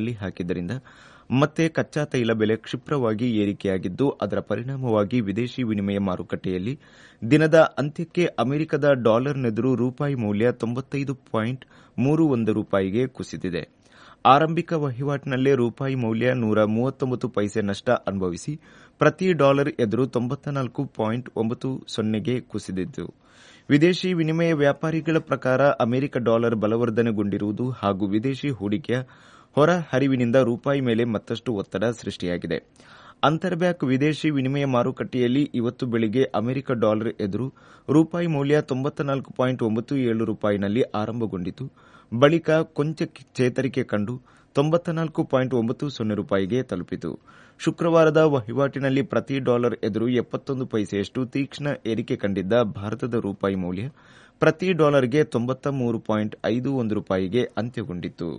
ಕಳ್ಳಿ ಹಾಕಿದ್ದರಿಂದ ಮತ್ತೆ ಕಚ್ಚಾ ತೈಲ ಬೆಲೆ ಕ್ಷಿಪ್ರವಾಗಿ ಏರಿಕೆಯಾಗಿದ್ದು ಅದರ ಪರಿಣಾಮವಾಗಿ ವಿದೇಶಿ ವಿನಿಮಯ ಮಾರುಕಟ್ಟೆಯಲ್ಲಿ ದಿನದ ಅಂತ್ಯಕ್ಕೆ ಅಮೆರಿಕದ ಡಾಲರ್ನೆದುರು ರೂಪಾಯಿ ಮೌಲ್ಯ ತೊಂಬತ್ತೈದು ಪಾಯಿಂಟ್ ಮೂರು ಒಂದು ರೂಪಾಯಿಗೆ ಕುಸಿದಿದೆ ಆರಂಭಿಕ ವಹಿವಾಟಿನಲ್ಲೇ ರೂಪಾಯಿ ಮೌಲ್ಯ ನೂರ ಮೂವತ್ತೊಂಬತ್ತು ಪೈಸೆ ನಷ್ಟ ಅನುಭವಿಸಿ ಪ್ರತಿ ಡಾಲರ್ ಎದುರು ತೊಂಬತ್ತ ನಾಲ್ಕು ಪಾಯಿಂಟ್ ಒಂಬತ್ತು ಸೊನ್ನೆಗೆ ಕುಸಿದಿದ್ದು ವಿದೇಶಿ ವಿನಿಮಯ ವ್ಯಾಪಾರಿಗಳ ಪ್ರಕಾರ ಅಮೆರಿಕ ಡಾಲರ್ ಬಲವರ್ಧನೆಗೊಂಡಿರುವುದು ಹಾಗೂ ವಿದೇಶಿ ಹೂಡಿಕೆಯ ಹೊರ ಹರಿವಿನಿಂದ ರೂಪಾಯಿ ಮೇಲೆ ಮತ್ತಷ್ಟು ಒತ್ತಡ ಸೃಷ್ಟಿಯಾಗಿದೆ ಅಂತರ್ಬ್ಯಾಕ್ ವಿದೇಶಿ ವಿನಿಮಯ ಮಾರುಕಟ್ಟೆಯಲ್ಲಿ ಇವತ್ತು ಬೆಳಿಗ್ಗೆ ಅಮೆರಿಕ ಡಾಲರ್ ಎದುರು ರೂಪಾಯಿ ಮೌಲ್ಯ ತೊಂಬತ್ತ ನಾಲ್ಕು ಪಾಯಿಂಟ್ ಒಂಬತ್ತು ಏಳು ರೂಪಾಯಿನಲ್ಲಿ ಆರಂಭಗೊಂಡಿತು ಬಳಿಕ ಕೊಂಚ ಚೇತರಿಕೆ ಕಂಡು ತೊಂಬತ್ತ ನಾಲ್ಕು ಪಾಯಿಂಟ್ ಒಂಬತ್ತು ಸೊನ್ನೆ ರೂಪಾಯಿಗೆ ತಲುಪಿತು ಶುಕ್ರವಾರದ ವಹಿವಾಟಿನಲ್ಲಿ ಪ್ರತಿ ಡಾಲರ್ ಎದುರು ಎಪ್ಪತ್ತೊಂದು ಪೈಸೆಯಷ್ಟು ತೀಕ್ಷ್ಣ ಏರಿಕೆ ಕಂಡಿದ್ದ ಭಾರತದ ರೂಪಾಯಿ ಮೌಲ್ಯ ಪ್ರತಿ ಡಾಲರ್ಗೆ ತೊಂಬತ್ತ ಮೂರು ಪಾಯಿಂಟ್ ಐದು ಒಂದು ರೂಪಾಯಿಗೆ ಅಂತ್ಯಗೊಂಡಿತು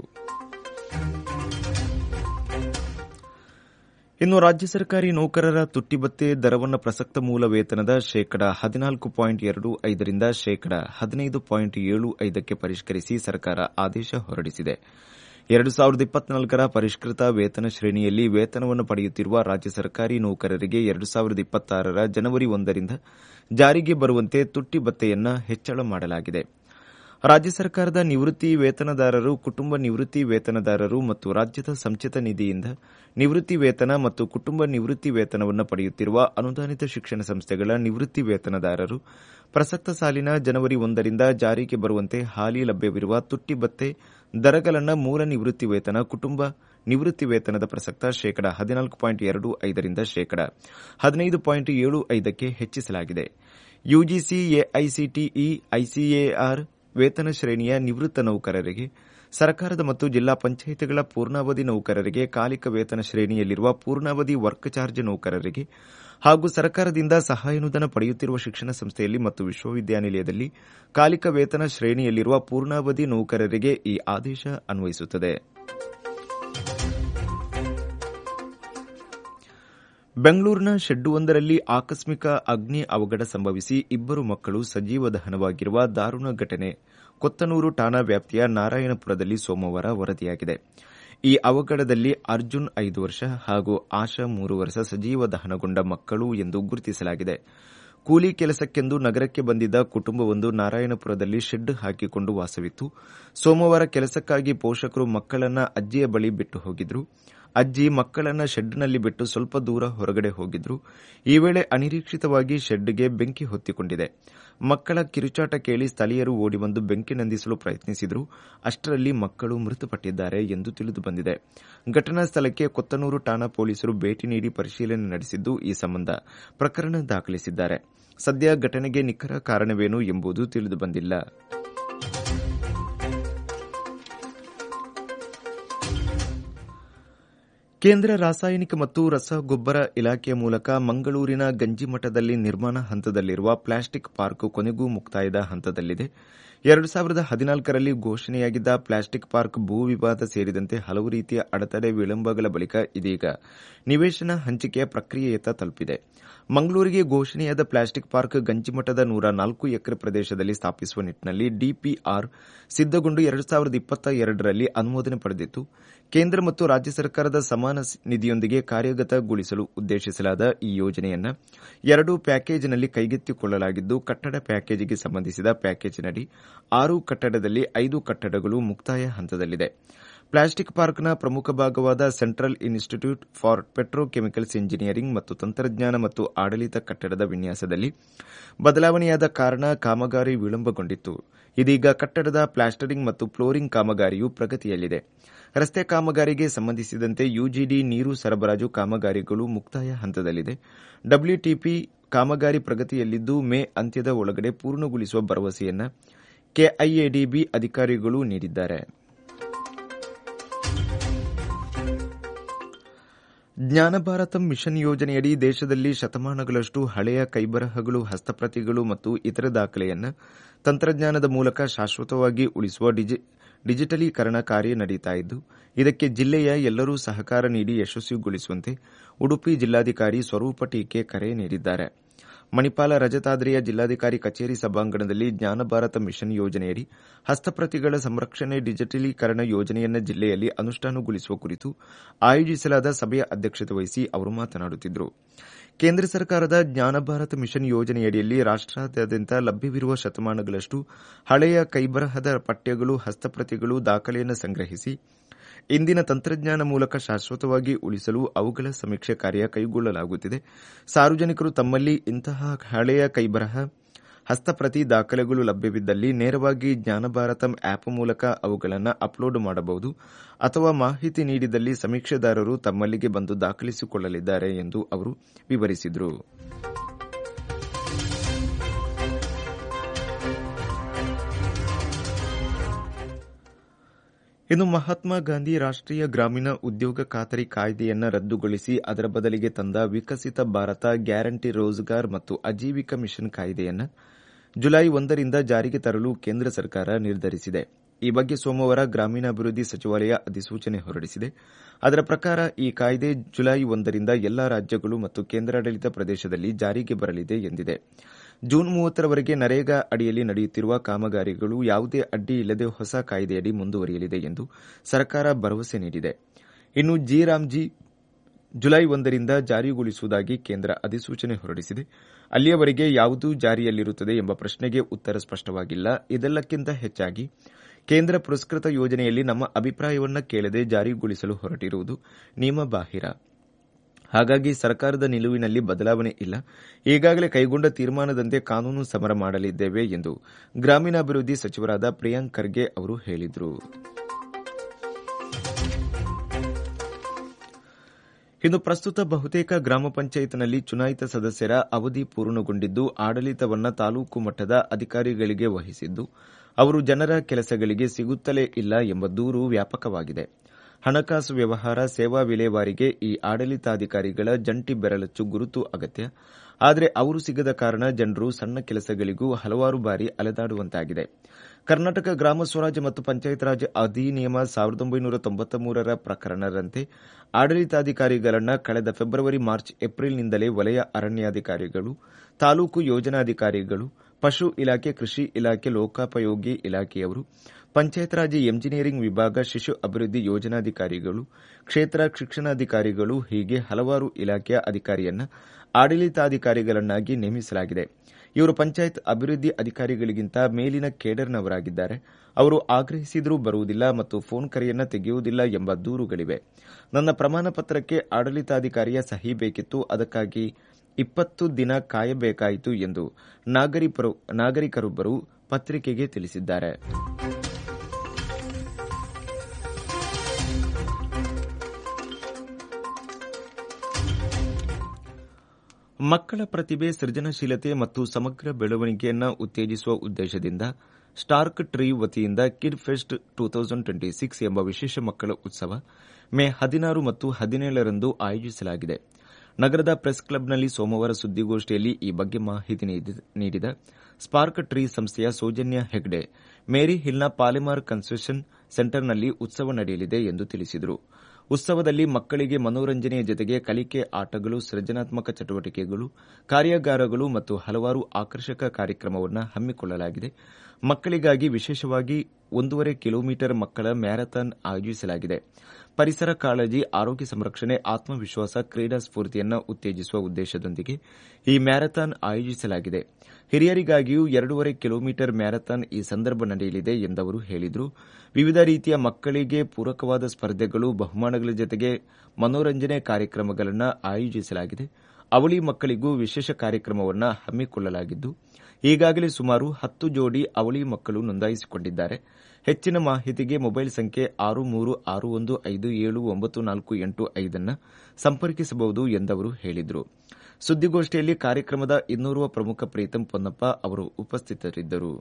ಇನ್ನು ರಾಜ್ಯ ಸರ್ಕಾರಿ ನೌಕರರ ತುಟ್ಟಿಭತ್ತೆ ದರವನ್ನು ಪ್ರಸಕ್ತ ಮೂಲ ವೇತನದ ಶೇಕಡ ಹದಿನಾಲ್ಕು ಪಾಯಿಂಟ್ ಎರಡು ಐದರಿಂದ ಶೇಕಡ ಹದಿನೈದು ಪಾಯಿಂಟ್ ಏಳು ಐದಕ್ಕೆ ಪರಿಷ್ಕರಿಸಿ ಸರ್ಕಾರ ಆದೇಶ ಹೊರಡಿಸಿದೆ ಎರಡು ಸಾವಿರದ ಇಪ್ಪತ್ನಾಲ್ಕರ ಪರಿಷ್ಕೃತ ವೇತನ ಶ್ರೇಣಿಯಲ್ಲಿ ವೇತನವನ್ನು ಪಡೆಯುತ್ತಿರುವ ರಾಜ್ಯ ಸರ್ಕಾರಿ ನೌಕರರಿಗೆ ಎರಡು ಸಾವಿರದ ಇಪ್ಪತ್ತಾರರ ಜನವರಿ ಒಂದರಿಂದ ಜಾರಿಗೆ ಬರುವಂತೆ ತುಟ್ಟಿ ಭತ್ತೆಯನ್ನು ಹೆಚ್ಚಳ ಮಾಡಲಾಗಿದೆ ರಾಜ್ಯ ಸರ್ಕಾರದ ನಿವೃತ್ತಿ ವೇತನದಾರರು ಕುಟುಂಬ ನಿವೃತ್ತಿ ವೇತನದಾರರು ಮತ್ತು ರಾಜ್ಯದ ಸಂಚಿತ ನಿಧಿಯಿಂದ ನಿವೃತ್ತಿ ವೇತನ ಮತ್ತು ಕುಟುಂಬ ನಿವೃತ್ತಿ ವೇತನವನ್ನು ಪಡೆಯುತ್ತಿರುವ ಅನುದಾನಿತ ಶಿಕ್ಷಣ ಸಂಸ್ಥೆಗಳ ನಿವೃತ್ತಿ ವೇತನದಾರರು ಪ್ರಸಕ್ತ ಸಾಲಿನ ಜನವರಿ ಒಂದರಿಂದ ಜಾರಿಗೆ ಬರುವಂತೆ ಹಾಲಿ ಲಭ್ಯವಿರುವ ತುಟ್ಟಿ ಭತ್ತೆ ದರಗಳನ್ನು ಮೂಲ ನಿವೃತ್ತಿ ವೇತನ ಕುಟುಂಬ ನಿವೃತ್ತಿ ವೇತನದ ಪ್ರಸಕ್ತ ಶೇಕಡ ಹದಿನಾಲ್ಕು ಪಾಯಿಂಟ್ ಎರಡು ಐದರಿಂದ ಶೇಕಡ ಹದಿನೈದು ಪಾಯಿಂಟ್ ಏಳು ಐದಕ್ಕೆ ಹೆಚ್ಚಿಸಲಾಗಿದೆ ಯುಜಿಸಿ ಎಐಸಿಟಿಇ ಐಸಿಎಆರ್ ವೇತನ ಶ್ರೇಣಿಯ ನಿವೃತ್ತ ನೌಕರರಿಗೆ ಸರ್ಕಾರದ ಮತ್ತು ಜಿಲ್ಲಾ ಪಂಚಾಯಿತಿಗಳ ಪೂರ್ಣಾವಧಿ ನೌಕರರಿಗೆ ಕಾಲಿಕ ವೇತನ ಶ್ರೇಣಿಯಲ್ಲಿರುವ ಪೂರ್ಣಾವಧಿ ವರ್ಕ್ ಚಾರ್ಜ್ ನೌಕರರಿಗೆ ಹಾಗೂ ಸರ್ಕಾರದಿಂದ ಸಹಾಯನುದಾನ ಪಡೆಯುತ್ತಿರುವ ಶಿಕ್ಷಣ ಸಂಸ್ಥೆಯಲ್ಲಿ ಮತ್ತು ವಿಶ್ವವಿದ್ಯಾನಿಲಯದಲ್ಲಿ ಕಾಲಿಕ ವೇತನ ಶ್ರೇಣಿಯಲ್ಲಿರುವ ಪೂರ್ಣಾವಧಿ ನೌಕರರಿಗೆ ಈ ಆದೇಶ ಅನ್ವಯಿಸುತ್ತದೆ ಬೆಂಗಳೂರಿನ ಶೆಡ್ಡುವೊಂದರಲ್ಲಿ ಆಕಸ್ಮಿಕ ಅಗ್ನಿ ಅವಘಡ ಸಂಭವಿಸಿ ಇಬ್ಬರು ಮಕ್ಕಳು ಸಜೀವ ದಹನವಾಗಿರುವ ದಾರುಣ ಘಟನೆ ಕೊತ್ತನೂರು ಠಾಣಾ ವ್ಯಾಪ್ತಿಯ ನಾರಾಯಣಪುರದಲ್ಲಿ ಸೋಮವಾರ ವರದಿಯಾಗಿದೆ ಈ ಅವಘಡದಲ್ಲಿ ಅರ್ಜುನ್ ಐದು ವರ್ಷ ಹಾಗೂ ಆಶಾ ಮೂರು ವರ್ಷ ಸಜೀವ ದಹನಗೊಂಡ ಮಕ್ಕಳು ಎಂದು ಗುರುತಿಸಲಾಗಿದೆ ಕೂಲಿ ಕೆಲಸಕ್ಕೆಂದು ನಗರಕ್ಕೆ ಬಂದಿದ್ದ ಕುಟುಂಬವೊಂದು ನಾರಾಯಣಪುರದಲ್ಲಿ ಶೆಡ್ ಹಾಕಿಕೊಂಡು ವಾಸವಿತ್ತು ಸೋಮವಾರ ಕೆಲಸಕ್ಕಾಗಿ ಪೋಷಕರು ಮಕ್ಕಳನ್ನ ಅಜ್ಜಿಯ ಬಳಿ ಬಿಟ್ಟು ಹೋಗಿದ್ರು ಅಜ್ಜಿ ಮಕ್ಕಳನ್ನ ಶೆಡ್ನಲ್ಲಿ ಬಿಟ್ಟು ಸ್ವಲ್ಪ ದೂರ ಹೊರಗಡೆ ಹೋಗಿದ್ರು ಈ ವೇಳೆ ಅನಿರೀಕ್ಷಿತವಾಗಿ ಶೆಡ್ಗೆ ಬೆಂಕಿ ಹೊತ್ತಿಕೊಂಡಿದೆ ಮಕ್ಕಳ ಕಿರುಚಾಟ ಕೇಳಿ ಸ್ಥಳೀಯರು ಓಡಿ ಬಂದು ಬೆಂಕಿ ನಂದಿಸಲು ಪ್ರಯತ್ನಿಸಿದ್ರು ಅಷ್ಟರಲ್ಲಿ ಮಕ್ಕಳು ಮೃತಪಟ್ಟಿದ್ದಾರೆ ಎಂದು ತಿಳಿದು ಬಂದಿದೆ ಘಟನಾ ಸ್ಥಳಕ್ಕೆ ಕೊತ್ತನೂರು ಠಾಣಾ ಪೊಲೀಸರು ಭೇಟಿ ನೀಡಿ ಪರಿಶೀಲನೆ ನಡೆಸಿದ್ದು ಈ ಸಂಬಂಧ ಪ್ರಕರಣ ದಾಖಲಿಸಿದ್ದಾರೆ ಸದ್ಯ ಘಟನೆಗೆ ನಿಖರ ಕಾರಣವೇನು ಎಂಬುದು ತಿಳಿದು ಬಂದಿಲ್ಲ ಕೇಂದ್ರ ರಾಸಾಯನಿಕ ಮತ್ತು ರಸಗೊಬ್ಬರ ಇಲಾಖೆಯ ಮೂಲಕ ಮಂಗಳೂರಿನ ಗಂಜಿಮಠದಲ್ಲಿ ನಿರ್ಮಾಣ ಹಂತದಲ್ಲಿರುವ ಪ್ಲಾಸ್ಟಿಕ್ ಪಾರ್ಕ್ ಕೊನೆಗೂ ಮುಕ್ತಾಯದ ಹಂತದಲ್ಲಿದೆ ಎರಡು ಸಾವಿರದ ಹದಿನಾಲ್ಕರಲ್ಲಿ ಘೋಷಣೆಯಾಗಿದ್ದ ಪ್ಲಾಸ್ಟಿಕ್ ಪಾರ್ಕ್ ಭೂ ವಿವಾದ ಸೇರಿದಂತೆ ಹಲವು ರೀತಿಯ ಅಡೆತಡೆ ವಿಳಂಬಗಳ ಬಳಿಕ ಇದೀಗ ನಿವೇಶನ ಹಂಚಿಕೆಯ ಪ್ರಕ್ರಿಯೆಯತ್ತ ತಲುಪಿದೆ ಮಂಗಳೂರಿಗೆ ಘೋಷಣೆಯಾದ ಪ್ಲಾಸ್ಟಿಕ್ ಪಾರ್ಕ್ ಗಂಜಿಮಠದ ನೂರ ನಾಲ್ಕು ಎಕರೆ ಪ್ರದೇಶದಲ್ಲಿ ಸ್ಥಾಪಿಸುವ ನಿಟ್ಟಿನಲ್ಲಿ ಡಿಪಿಆರ್ ಸಿದ್ದಗೊಂಡು ಎರಡು ಸಾವಿರದ ಇಪ್ಪತ್ತ ಎರಡರಲ್ಲಿ ಅನುಮೋದನೆ ಪಡೆದಿತ್ತು ಕೇಂದ್ರ ಮತ್ತು ರಾಜ್ಯ ಸರ್ಕಾರದ ಸಮಾನ ನಿಧಿಯೊಂದಿಗೆ ಕಾರ್ಯಗತಗೊಳಿಸಲು ಉದ್ದೇಶಿಸಲಾದ ಈ ಯೋಜನೆಯನ್ನು ಎರಡು ಪ್ಯಾಕೇಜ್ನಲ್ಲಿ ಕೈಗೆತ್ತಿಕೊಳ್ಳಲಾಗಿದ್ದು ಕಟ್ಟಡ ಪ್ಯಾಕೇಜ್ಗೆ ಸಂಬಂಧಿಸಿದ ಪ್ಯಾಕೇಜ್ನಡಿ ಆರು ಕಟ್ಟಡದಲ್ಲಿ ಐದು ಕಟ್ಟಡಗಳು ಮುಕ್ತಾಯ ಹಂತದಲ್ಲಿದೆ ಪ್ಲಾಸ್ಟಿಕ್ ಪಾರ್ಕ್ನ ಪ್ರಮುಖ ಭಾಗವಾದ central institute for petrochemicals engineering ಮತ್ತು ತಂತ್ರಜ್ಞಾನ ಮತ್ತು ಆಡಳಿತ ಕಟ್ಟಡದ ವಿನ್ಯಾಸದಲ್ಲಿ ಬದಲಾವಣೆಯಾದ ಕಾರಣ ಕಾಮಗಾರಿ ವಿಳಂಬಗೊಂಡಿತ್ತು ಇದೀಗ ಕಟ್ಟಡದ ಪ್ಲಾಸ್ಟರಿಂಗ್ ಮತ್ತು ಫ್ಲೋರಿಂಗ್ ಕಾಮಗಾರಿಯು ಪ್ರಗತಿಯಲ್ಲಿದೆ ರಸ್ತೆ ಕಾಮಗಾರಿಗೆ ಸಂಬಂಧಿಸಿದಂತೆ ಯುಜಿಡಿ ನೀರು ಸರಬರಾಜು ಕಾಮಗಾರಿಗಳು ಮುಕ್ತಾಯ ಹಂತದಲ್ಲಿದೆ ಡಬ್ಲ್ಯೂಟಿಪಿ ಕಾಮಗಾರಿ ಪ್ರಗತಿಯಲ್ಲಿದ್ದು ಮೇ ಅಂತ್ಯದ ಒಳಗಡೆ ಪೂರ್ಣಗೊಳಿಸುವ ಭರವಸೆಯನ್ನು ಕೆಐಎಡಿಬಿ ಅಧಿಕಾರಿಗಳು ನೀಡಿದ್ದಾರೆ ಜ್ಞಾನ ಭಾರತ ಮಿಷನ್ ಯೋಜನೆಯಡಿ ದೇಶದಲ್ಲಿ ಶತಮಾನಗಳಷ್ಟು ಹಳೆಯ ಕೈಬರಹಗಳು ಹಸ್ತಪ್ರತಿಗಳು ಮತ್ತು ಇತರ ದಾಖಲೆಯನ್ನು ತಂತ್ರಜ್ಞಾನದ ಮೂಲಕ ಶಾಶ್ವತವಾಗಿ ಉಳಿಸುವ ಡಿಜಿಟಲೀಕರಣ ಕಾರ್ಯ ನಡೆಯುತ್ತಾ ಇದ್ದು ಇದಕ್ಕೆ ಜಿಲ್ಲೆಯ ಎಲ್ಲರೂ ಸಹಕಾರ ನೀಡಿ ಯಶಸ್ವಿಗೊಳಿಸುವಂತೆ ಉಡುಪಿ ಜಿಲ್ಲಾಧಿಕಾರಿ ಸ್ವರೂಪ ಟೀಕೆ ಕರೆ ನೀಡಿದ್ದಾರೆ ಮಣಿಪಾಲ ರಜತಾದ್ರಿಯ ಜಿಲ್ಲಾಧಿಕಾರಿ ಕಚೇರಿ ಸಭಾಂಗಣದಲ್ಲಿ ಜ್ಞಾನ ಭಾರತ ಮಿಷನ್ ಯೋಜನೆಯಡಿ ಹಸ್ತಪ್ರತಿಗಳ ಸಂರಕ್ಷಣೆ ಡಿಜಿಟಲೀಕರಣ ಯೋಜನೆಯನ್ನು ಜಿಲ್ಲೆಯಲ್ಲಿ ಅನುಷ್ಠಾನಗೊಳಿಸುವ ಕುರಿತು ಆಯೋಜಿಸಲಾದ ಸಭೆಯ ಅಧ್ಯಕ್ಷತೆ ವಹಿಸಿ ಅವರು ಮಾತನಾಡುತ್ತಿದ್ದರು ಕೇಂದ್ರ ಸರ್ಕಾರದ ಜ್ಞಾನ ಭಾರತ ಮಿಷನ್ ಯೋಜನೆಯಡಿಯಲ್ಲಿ ರಾಷ್ಟ್ರಾದ್ಯಂತ ಲಭ್ಯವಿರುವ ಶತಮಾನಗಳಷ್ಟು ಹಳೆಯ ಕೈಬರಹದ ಪಠ್ಯಗಳು ಹಸ್ತಪ್ರತಿಗಳು ದಾಖಲೆಯನ್ನು ಸಂಗ್ರಹಿಸಿ ಇಂದಿನ ತಂತ್ರಜ್ಞಾನ ಮೂಲಕ ಶಾಶ್ವತವಾಗಿ ಉಳಿಸಲು ಅವುಗಳ ಸಮೀಕ್ಷೆ ಕಾರ್ಯ ಕೈಗೊಳ್ಳಲಾಗುತ್ತಿದೆ ಸಾರ್ವಜನಿಕರು ತಮ್ಮಲ್ಲಿ ಇಂತಹ ಹಳೆಯ ಕೈಬರಹ ಹಸ್ತಪ್ರತಿ ದಾಖಲೆಗಳು ಲಭ್ಯವಿದ್ದಲ್ಲಿ ನೇರವಾಗಿ ಜ್ಞಾನ ಭಾರತಂ ಆಪ್ ಮೂಲಕ ಅವುಗಳನ್ನು ಅಪ್ಲೋಡ್ ಮಾಡಬಹುದು ಅಥವಾ ಮಾಹಿತಿ ನೀಡಿದಲ್ಲಿ ಸಮೀಕ್ಷೆದಾರರು ತಮ್ಮಲ್ಲಿಗೆ ಬಂದು ದಾಖಲಿಸಿಕೊಳ್ಳಲಿದ್ದಾರೆ ಎಂದು ಅವರು ವಿವರಿಸಿದರು ಇನ್ನು ಮಹಾತ್ಮ ಗಾಂಧಿ ರಾಷ್ಟೀಯ ಗ್ರಾಮೀಣ ಉದ್ಯೋಗ ಖಾತರಿ ಕಾಯ್ದೆಯನ್ನು ರದ್ದುಗೊಳಿಸಿ ಅದರ ಬದಲಿಗೆ ತಂದ ವಿಕಸಿತ ಭಾರತ ಗ್ಯಾರಂಟಿ ರೋಜ್ಗಾರ್ ಮತ್ತು ಅಜೀವಿಕ ಮಿಷನ್ ಕಾಯ್ದೆಯನ್ನು ಜುಲೈ ಒಂದರಿಂದ ಜಾರಿಗೆ ತರಲು ಕೇಂದ್ರ ಸರ್ಕಾರ ನಿರ್ಧರಿಸಿದೆ ಈ ಬಗ್ಗೆ ಸೋಮವಾರ ಗ್ರಾಮೀಣಾಭಿವೃದ್ಧಿ ಸಚಿವಾಲಯ ಅಧಿಸೂಚನೆ ಹೊರಡಿಸಿದೆ ಅದರ ಪ್ರಕಾರ ಈ ಕಾಯ್ದೆ ಜುಲೈ ಒಂದರಿಂದ ಎಲ್ಲಾ ರಾಜ್ಯಗಳು ಮತ್ತು ಕೇಂದ್ರಾಡಳಿತ ಪ್ರದೇಶದಲ್ಲಿ ಜಾರಿಗೆ ಬರಲಿದೆ ಎಂದಿದೆ ಜೂನ್ ಮೂವತ್ತರವರೆಗೆ ನರೇಗಾ ಅಡಿಯಲ್ಲಿ ನಡೆಯುತ್ತಿರುವ ಕಾಮಗಾರಿಗಳು ಯಾವುದೇ ಅಡ್ಡಿ ಇಲ್ಲದೆ ಹೊಸ ಕಾಯ್ದೆಯಡಿ ಮುಂದುವರಿಯಲಿದೆ ಎಂದು ಸರ್ಕಾರ ಭರವಸೆ ನೀಡಿದೆ ಇನ್ನು ಜಿ ರಾಮ್ಜಿ ಜುಲೈ ಒಂದರಿಂದ ಜಾರಿಗೊಳಿಸುವುದಾಗಿ ಕೇಂದ್ರ ಅಧಿಸೂಚನೆ ಹೊರಡಿಸಿದೆ ಅಲ್ಲಿಯವರೆಗೆ ಯಾವುದು ಜಾರಿಯಲ್ಲಿರುತ್ತದೆ ಎಂಬ ಪ್ರಶ್ನೆಗೆ ಉತ್ತರ ಸ್ಪಷ್ಟವಾಗಿಲ್ಲ ಇದೆಲ್ಲಕ್ಕಿಂತ ಹೆಚ್ಚಾಗಿ ಕೇಂದ್ರ ಪುರಸ್ಕೃತ ಯೋಜನೆಯಲ್ಲಿ ನಮ್ಮ ಅಭಿಪ್ರಾಯವನ್ನ ಕೇಳದೆ ಜಾರಿಗೊಳಿಸಲು ಹೊರಟಿರುವುದು ನಿಯಮಬಾಹಿರ ಹಾಗಾಗಿ ಸರ್ಕಾರದ ನಿಲುವಿನಲ್ಲಿ ಬದಲಾವಣೆ ಇಲ್ಲ ಈಗಾಗಲೇ ಕೈಗೊಂಡ ತೀರ್ಮಾನದಂತೆ ಕಾನೂನು ಸಮರ ಮಾಡಲಿದ್ದೇವೆ ಎಂದು ಗ್ರಾಮೀಣಾಭಿವೃದ್ಧಿ ಸಚಿವರಾದ ಪ್ರಿಯಾಂಕ್ ಖರ್ಗೆ ಅವರು ಹೇಳಿದರು ಇನ್ನು ಪ್ರಸ್ತುತ ಬಹುತೇಕ ಗ್ರಾಮ ಪಂಚಾಯತ್ನಲ್ಲಿ ಚುನಾಯಿತ ಸದಸ್ಯರ ಅವಧಿ ಪೂರ್ಣಗೊಂಡಿದ್ದು ಆಡಳಿತವನ್ನ ತಾಲೂಕು ಮಟ್ಟದ ಅಧಿಕಾರಿಗಳಿಗೆ ವಹಿಸಿದ್ದು ಅವರು ಜನರ ಕೆಲಸಗಳಿಗೆ ಸಿಗುತ್ತಲೇ ಇಲ್ಲ ಎಂಬ ದೂರು ವ್ಯಾಪಕವಾಗಿದೆ ಹಣಕಾಸು ವ್ಯವಹಾರ ಸೇವಾ ವಿಲೇವಾರಿಗೆ ಈ ಆಡಳಿತಾಧಿಕಾರಿಗಳ ಜಂಟಿ ಬೆರಳಚ್ಚು ಗುರುತು ಅಗತ್ಯ ಆದರೆ ಅವರು ಸಿಗದ ಕಾರಣ ಜನರು ಸಣ್ಣ ಕೆಲಸಗಳಿಗೂ ಹಲವಾರು ಬಾರಿ ಅಲೆದಾಡುವಂತಾಗಿದೆ ಕರ್ನಾಟಕ ಗ್ರಾಮ ಸ್ವರಾಜ್ಯ ಮತ್ತು ಪಂಚಾಯತ್ ರಾಜ್ ಅಧಿನಿಯಮ ಸಾವಿರದ ಒಂಬೈನೂರ ತೊಂಬತ್ತ ಮೂರರ ಪ್ರಕರಣದಂತೆ ಆಡಳಿತಾಧಿಕಾರಿಗಳನ್ನು ಕಳೆದ ಫೆಬ್ರವರಿ ಮಾರ್ಚ್ ಏಪ್ರಿಲ್ನಿಂದಲೇ ವಲಯ ಅರಣ್ಯಾಧಿಕಾರಿಗಳು ತಾಲೂಕು ಯೋಜನಾಧಿಕಾರಿಗಳು ಪಶು ಇಲಾಖೆ ಕೃಷಿ ಇಲಾಖೆ ಲೋಕೋಪಯೋಗಿ ಇಲಾಖೆಯವರು ಪಂಚಾಯತ್ ರಾಜ್ ಎಂಜಿನಿಯರಿಂಗ್ ವಿಭಾಗ ಶಿಶು ಅಭಿವೃದ್ಧಿ ಯೋಜನಾಧಿಕಾರಿಗಳು ಕ್ಷೇತ್ರ ಶಿಕ್ಷಣಾಧಿಕಾರಿಗಳು ಹೀಗೆ ಹಲವಾರು ಇಲಾಖೆಯ ಅಧಿಕಾರಿಯನ್ನ ಆಡಳಿತಾಧಿಕಾರಿಗಳನ್ನಾಗಿ ನೇಮಿಸಲಾಗಿದೆ ಇವರು ಪಂಚಾಯತ್ ಅಭಿವೃದ್ಧಿ ಅಧಿಕಾರಿಗಳಿಗಿಂತ ಮೇಲಿನ ಕೇಡರ್ನವರಾಗಿದ್ದಾರೆ ಅವರು ಆಗ್ರಹಿಸಿದರೂ ಬರುವುದಿಲ್ಲ ಮತ್ತು ಫೋನ್ ಕರೆಯನ್ನ ತೆಗೆಯುವುದಿಲ್ಲ ಎಂಬ ದೂರುಗಳಿವೆ ನನ್ನ ಪ್ರಮಾಣ ಪತ್ರಕ್ಕೆ ಆಡಳಿತಾಧಿಕಾರಿಯ ಸಹಿ ಬೇಕಿತ್ತು ಅದಕ್ಕಾಗಿ ಇಪ್ಪತ್ತು ದಿನ ಕಾಯಬೇಕಾಯಿತು ಎಂದು ನಾಗರಿಕರೊಬ್ಬರು ಪತ್ರಿಕೆಗೆ ತಿಳಿಸಿದ್ದಾರೆ ಮಕ್ಕಳ ಪ್ರತಿಭೆ ಸೃಜನಶೀಲತೆ ಮತ್ತು ಸಮಗ್ರ ಬೆಳವಣಿಗೆಯನ್ನು ಉತ್ತೇಜಿಸುವ ಉದ್ದೇಶದಿಂದ ಸ್ಟಾರ್ಕ್ ಟ್ರೀ ವತಿಯಿಂದ kid fest two thousand twenty six ಎಂಬ ವಿಶೇಷ ಮಕ್ಕಳ ಉತ್ಸವ ಮೇ ಹದಿನಾರು ಮತ್ತು ಹದಿನೇಳರಂದು ಆಯೋಜಿಸಲಾಗಿದೆ ನಗರದ ಪ್ರೆಸ್ ಕ್ಲಬ್ನಲ್ಲಿ ಸೋಮವಾರ ಸುದ್ದಿಗೋಷ್ಠಿಯಲ್ಲಿ ಈ ಬಗ್ಗೆ ಮಾಹಿತಿ ನೀಡಿದ ಸ್ಪಾರ್ಕ್ ಟ್ರೀ ಸಂಸ್ಥೆಯ ಸೌಜನ್ಯ ಹೆಗ್ಡೆ ಮೇರಿ ಹಿಲ್ನ ಪಾಲಿಮಾರ್ ಕನ್ವೆನ್ಷನ್ ಸೆಂಟರ್ನಲ್ಲಿ ಉತ್ಸವ ನಡೆಯಲಿದೆ ಎಂದು ತಿಳಿಸಿದರು ಉತ್ಸವದಲ್ಲಿ ಮಕ್ಕಳಿಗೆ ಮನೋರಂಜನೆಯ ಜೊತೆಗೆ ಕಲಿಕೆ ಆಟಗಳು ಸೃಜನಾತ್ಮಕ ಚಟುವಟಿಕೆಗಳು ಕಾರ್ಯಾಗಾರಗಳು ಮತ್ತು ಹಲವಾರು ಆಕರ್ಷಕ ಕಾರ್ಯಕ್ರಮವನ್ನು ಹಮ್ಮಿಕೊಳ್ಳಲಾಗಿದೆ ಮಕ್ಕಳಿಗಾಗಿ ವಿಶೇಷವಾಗಿ ಒಂದೂವರೆ ಕಿಲೋಮೀಟರ್ ಮಕ್ಕಳ ಮ್ಯಾರಥಾನ್ ಆಯೋಜಿಸಲಾಗಿದೆ ಪರಿಸರ ಕಾಳಜಿ ಆರೋಗ್ಯ ಸಂರಕ್ಷಣೆ ಆತ್ಮವಿಶ್ವಾಸ ಕ್ರೀಡಾ ಸ್ಫೂರ್ತಿಯನ್ನು ಉತ್ತೇಜಿಸುವ ಉದ್ದೇಶದೊಂದಿಗೆ ಈ ಮ್ಯಾರಥಾನ್ ಆಯೋಜಿಸಲಾಗಿದೆ ಹಿರಿಯರಿಗಾಗಿಯೂ ಎರಡೂವರೆ ಕಿಲೋಮೀಟರ್ ಮ್ಯಾರಥಾನ್ ಈ ಸಂದರ್ಭ ನಡೆಯಲಿದೆ ಎಂದವರು ಹೇಳಿದರು ವಿವಿಧ ರೀತಿಯ ಮಕ್ಕಳಿಗೆ ಪೂರಕವಾದ ಸ್ಪರ್ಧೆಗಳು ಬಹುಮಾನಗಳ ಜೊತೆಗೆ ಮನೋರಂಜನೆ ಕಾರ್ಯಕ್ರಮಗಳನ್ನು ಆಯೋಜಿಸಲಾಗಿದೆ ಅವಳಿ ಮಕ್ಕಳಿಗೂ ವಿಶೇಷ ಕಾರ್ಯಕ್ರಮವನ್ನು ಹಮ್ಮಿಕೊಳ್ಳಲಾಗಿದ್ದು ಈಗಾಗಲೇ ಸುಮಾರು ಹತ್ತು ಜೋಡಿ ಅವಳಿ ಮಕ್ಕಳು ನೋಂದಾಯಿಸಿಕೊಂಡಿದ್ದಾರೆ ಹೆಚ್ಚಿನ ಮಾಹಿತಿಗೆ ಮೊಬೈಲ್ ಸಂಖ್ಯೆ ಆರು ಮೂರು ಆರು ಒಂದು ಐದು ಏಳು ಒಂಬತ್ತು ನಾಲ್ಕು ಎಂಟು ಐದನ್ನು ಸಂಪರ್ಕಿಸಬಹುದು ಎಂದವರು ಹೇಳಿದರು ಸುದ್ದಿಗೋಷ್ಠಿಯಲ್ಲಿ ಕಾರ್ಯಕ್ರಮದ ಇನ್ನೋರ್ವ ಪ್ರಮುಖ ಪ್ರೀತಂ ಪೊನ್ನಪ್ಪ ಅವರು ಉಪಸ್ಥಿತರಿದ್ದರು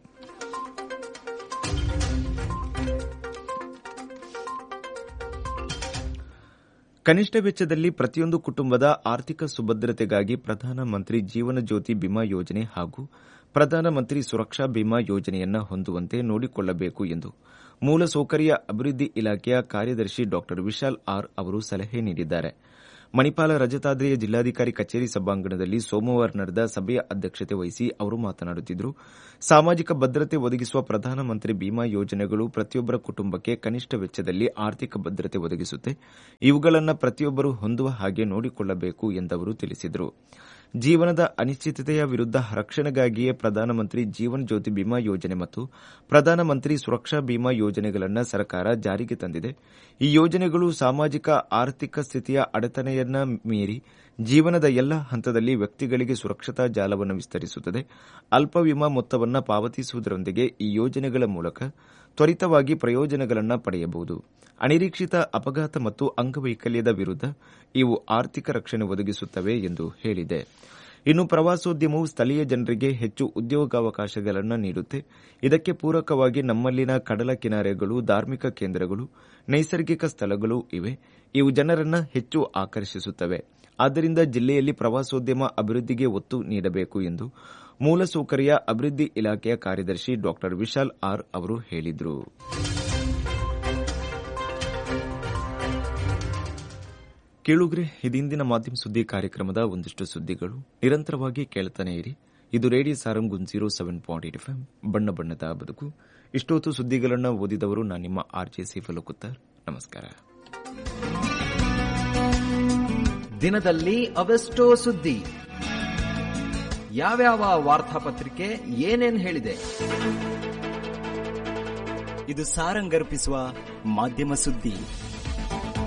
ಕನಿಷ್ಠ ವೆಚ್ಚದಲ್ಲಿ ಪ್ರತಿಯೊಂದು ಕುಟುಂಬದ ಆರ್ಥಿಕ ಸುಭದ್ರತೆಗಾಗಿ ಪ್ರಧಾನಮಂತ್ರಿ ಜೀವನ ಜ್ಯೋತಿ ಬಿಮಾ ಯೋಜನೆ ಹಾಗೂ ಪ್ರಧಾನಮಂತ್ರಿ ಸುರಕ್ಷಾ ಬಿಮಾ ಯೋಜನೆಯನ್ನು ಹೊಂದುವಂತೆ ನೋಡಿಕೊಳ್ಳಬೇಕು ಎಂದು ಮೂಲಸೌಕರ್ಯ ಅಭಿವೃದ್ಧಿ ಇಲಾಖೆಯ ಕಾರ್ಯದರ್ಶಿ ಡಾ ವಿಶಾಲ್ ಆರ್ ಅವರು ಸಲಹೆ ನೀಡಿದ್ದಾರೆ ಮಣಿಪಾಲ ರಜತಾದ್ರಿಯ ಜಿಲ್ಲಾಧಿಕಾರಿ ಕಚೇರಿ ಸಭಾಂಗಣದಲ್ಲಿ ಸೋಮವಾರ ನಡೆದ ಸಭೆಯ ಅಧ್ಯಕ್ಷತೆ ವಹಿಸಿ ಅವರು ಮಾತನಾಡುತ್ತಿದ್ದರು ಸಾಮಾಜಿಕ ಭದ್ರತೆ ಒದಗಿಸುವ ಪ್ರಧಾನಮಂತ್ರಿ ಬಿಮಾ ಯೋಜನೆಗಳು ಪ್ರತಿಯೊಬ್ಬರ ಕುಟುಂಬಕ್ಕೆ ಕನಿಷ್ಠ ವೆಚ್ಚದಲ್ಲಿ ಆರ್ಥಿಕ ಭದ್ರತೆ ಒದಗಿಸುತ್ತೆ ಇವುಗಳನ್ನು ಪ್ರತಿಯೊಬ್ಬರು ಹೊಂದುವ ಹಾಗೆ ನೋಡಿಕೊಳ್ಳಬೇಕು ಎಂದವರು ತಿಳಿಸಿದರು ಜೀವನದ ಅನಿಶ್ಚಿತತೆಯ ವಿರುದ್ಧ ರಕ್ಷಣೆಗಾಗಿಯೇ ಪ್ರಧಾನಮಂತ್ರಿ ಜೀವನ್ ಜ್ಯೋತಿ ಬಿಮಾ ಯೋಜನೆ ಮತ್ತು ಪ್ರಧಾನಮಂತ್ರಿ ಸುರಕ್ಷಾ ಬಿಮಾ ಯೋಜನೆಗಳನ್ನು ಸರ್ಕಾರ ಜಾರಿಗೆ ತಂದಿದೆ ಈ ಯೋಜನೆಗಳು ಸಾಮಾಜಿಕ ಆರ್ಥಿಕ ಸ್ಥಿತಿಯ ಅಡೆತಡೆಯನ್ನ ಮೀರಿ ಜೀವನದ ಎಲ್ಲ ಹಂತದಲ್ಲಿ ವ್ಯಕ್ತಿಗಳಿಗೆ ಸುರಕ್ಷತಾ ಜಾಲವನ್ನು ವಿಸ್ತರಿಸುತ್ತದೆ ಅಲ್ಪ ವಿಮಾ ಮೊತ್ತವನ್ನು ಪಾವತಿಸುವುದರೊಂದಿಗೆ ಈ ಯೋಜನೆಗಳ ಮೂಲಕ ತ್ವರಿತವಾಗಿ ಪ್ರಯೋಜನಗಳನ್ನು ಪಡೆಯಬಹುದು ಅನಿರೀಕ್ಷಿತ ಅಪಘಾತ ಮತ್ತು ಅಂಗವೈಕಲ್ಯದ ವಿರುದ್ಧ ಇವು ಆರ್ಥಿಕ ರಕ್ಷಣೆ ಒದಗಿಸುತ್ತವೆ ಎಂದು ಹೇಳಿದೆ ಇನ್ನು ಪ್ರವಾಸೋದ್ಯಮವು ಸ್ಥಳೀಯ ಜನರಿಗೆ ಹೆಚ್ಚು ಉದ್ಯೋಗಾವಕಾಶಗಳನ್ನು ನೀಡುತ್ತೆ ಇದಕ್ಕೆ ಪೂರಕವಾಗಿ ನಮ್ಮಲ್ಲಿನ ಕಡಲ ಕಿನಾರೆಗಳು ಧಾರ್ಮಿಕ ಕೇಂದ್ರಗಳು ನೈಸರ್ಗಿಕ ಸ್ಥಳಗಳು ಇವೆ ಇವು ಜನರನ್ನು ಹೆಚ್ಚು ಆಕರ್ಷಿಸುತ್ತವೆ ಆದ್ದರಿಂದ ಜಿಲ್ಲೆಯಲ್ಲಿ ಪ್ರವಾಸೋದ್ಯಮ ಅಭಿವೃದ್ಧಿಗೆ ಒತ್ತು ನೀಡಬೇಕು ಎಂದು ಮೂಲಸೌಕರ್ಯ ಅಭಿವೃದ್ಧಿ ಇಲಾಖೆಯ ಕಾರ್ಯದರ್ಶಿ ಡಾ ವಿಶಾಲ್ ಆರ್ ಅವರು ಹೇಳಿದರು ಕೇಳುಗ್ರೆ ಇದಿಂದಿನ ಮಾಧ್ಯಮ ಸುದ್ದಿ ಕಾರ್ಯಕ್ರಮದ ಒಂದಿಷ್ಟು ಸುದ್ದಿಗಳು ನಿರಂತರವಾಗಿ ಕೇಳ್ತಾನೆ ಇರಿ ಇದು ರೇಡಿಯೋ ಸಾರಂಗುನ್ zero seven point eight F ಬಣ್ಣ ಬಣ್ಣದ ಬದುಕು ಇಷ್ಟೊತ್ತು ಸುದ್ದಿಗಳನ್ನು ಓದಿದವರು ನಾನು ನಿಮ್ಮ ಆರ್ ಜೆ ಸಿಫಲಕುತ್ತಾರ್ ನಮಸ್ಕಾರ ದಿನದಲ್ಲಿ ಅವೆಷ್ಟೋ ಸುದ್ದಿ ಯಾವ್ಯಾವ ವಾರ್ತಾಪತ್ರಿಕೆ ಏನೇನ್ ಹೇಳಿದೆ ಇದು ಸಾರಂಗರ್ಪಿಸುವ ಮಾಧ್ಯಮ ಸುದ್ದಿ